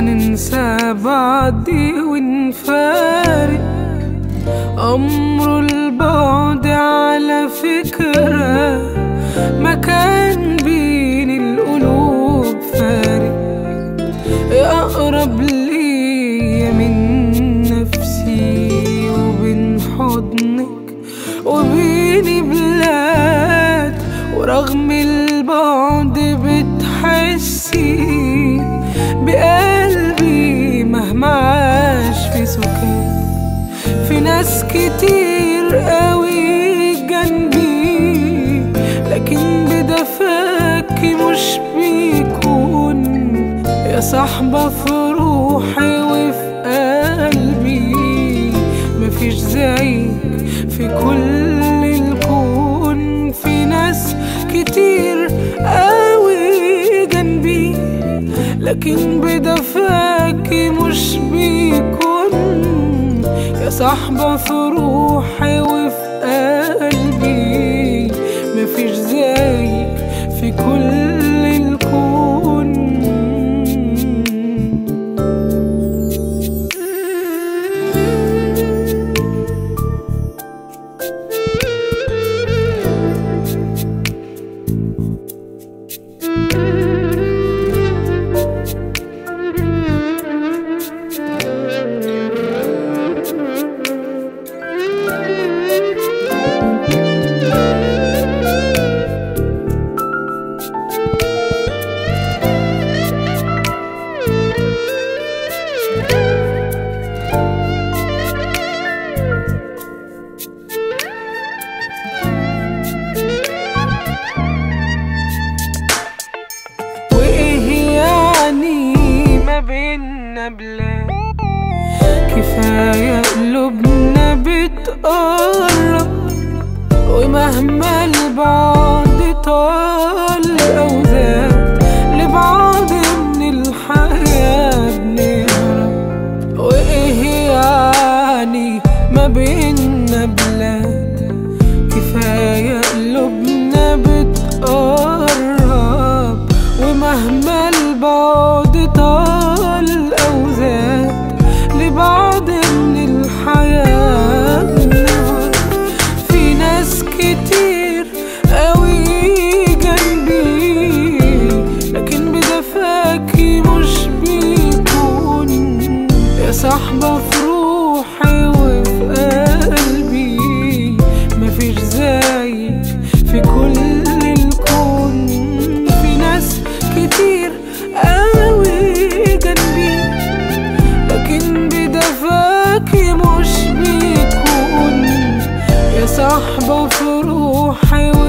ننسى بعضي ونفارق أمر البعد على فكرة ما كان بين القلوب فارق أقرب ليا من نفسي وبين حضنك وبيني بلاد ورغم البعد بتحسي بقلبي مهما عاش في سكات في ناس كتير قوي جنبي لكن بدفاك مش بيكون يا صاحبة في روحي وفي قلبي مفيش زيك في كل الكون في ناس كتير قوي جنبي لكن بدفاك مش بيكون يا صاحبة في روحي وفي قلبي مفيش زيك في كل الكون وايه يعني ما بينا بلاد كفاية قلوبنا بتقرب ومهما البعد طال أو زاد لبعض من الحياة بنهرب وإيه يعني ما بينا بلاد كفاية قلوبنا بتقرب ومهما البعد طال أو زاد لبعض من الحياة بنهرب في ناس كتير قوي جنبي لكن بدفاكي مش بيكون يا صاحبة في روحي وفي قلبي مفيش زيك في كل الكون في ناس كتير قوي جنبي لكن بدفاكي مش بيكون يا صاحبة في روحي